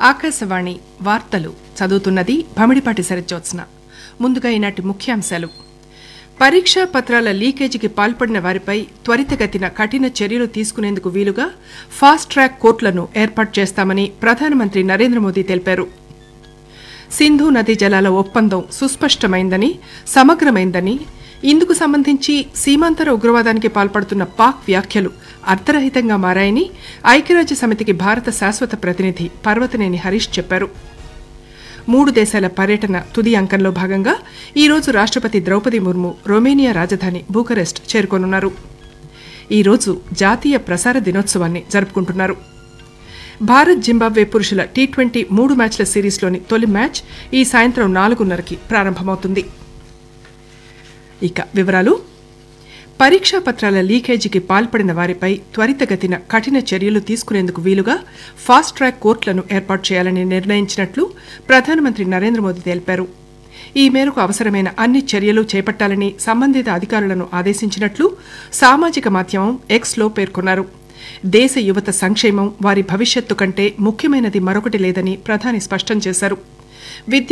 ఆకాశవాణి వార్తలు చదువుతున్నది భమిడిపాటి సరిజ్యోత్స్న ముందుగా ఈనాటి ముఖ్యాంశాలు పరీక్షా పత్రాల లీకేజీకి పాల్పడిన వారిపై త్వరితగతిన కఠిన చర్యలు తీసుకునేందుకు వీలుగా ఫాస్ట్ ట్రాక్ కోర్టులను ఏర్పాటు చేస్తామని ప్రధానమంత్రి నరేంద్ర మోదీ తెలిపారు సింధు నదీ జలాల ఒప్పందం సుస్పష్టమైందని సమగ్రమైందని ఇందుకు సంబంధించి సీమాంతర ఉగ్రవాదానికి పాల్పడుతున్న పాక్ వ్యాఖ్యలు అర్థరహితంగా మారాయని ఐక్యరాజ్య సమితికి భారత శాశ్వత ప్రతినిధి పర్వతనేని హరీష్ చెప్పారు మూడు దేశాల పర్యటన తుది అంకంలో భాగంగా ఈ రోజు రాష్ట్రపతి ద్రౌపది ముర్ము రొమేనియా రాజధాని బూకరెస్ట్ చేరుకోనున్నారు ఈ రోజు జాతీయ ప్రసార దినోత్సవాన్ని జరుపుకుంటున్నారు భారత్ జింబాబ్వే పురుషుల టీ ట్వంటీ మూడు మ్యాచ్ల సిరీస్లోని తొలి మ్యాచ్ ఈ సాయంత్రం నాలుగున్నరకి ప్రారంభమవుతుంది ఇక వివరాలు పరీక్షా పత్రాల లీకేజీకి పాల్పడిన వారిపై త్వరితగతిన కఠిన చర్యలు తీసుకునేందుకు వీలుగా ఫాస్ట్ ట్రాక్ కోర్టులను ఏర్పాటు చేయాలని నిర్ణయించినట్లు ప్రధానమంత్రి నరేంద్ర మోదీ తెలిపారు ఈ మేరకు అవసరమైన అన్ని చర్యలు చేపట్టాలని సంబంధిత అధికారులను ఆదేశించినట్లు సామాజిక మాధ్యమం ఎక్స్లో పేర్కొన్నారు దేశ యువత సంక్షేమం వారి భవిష్యత్తు కంటే ముఖ్యమైనది మరొకటి లేదని ప్రధాని స్పష్టం చేశారు విద్య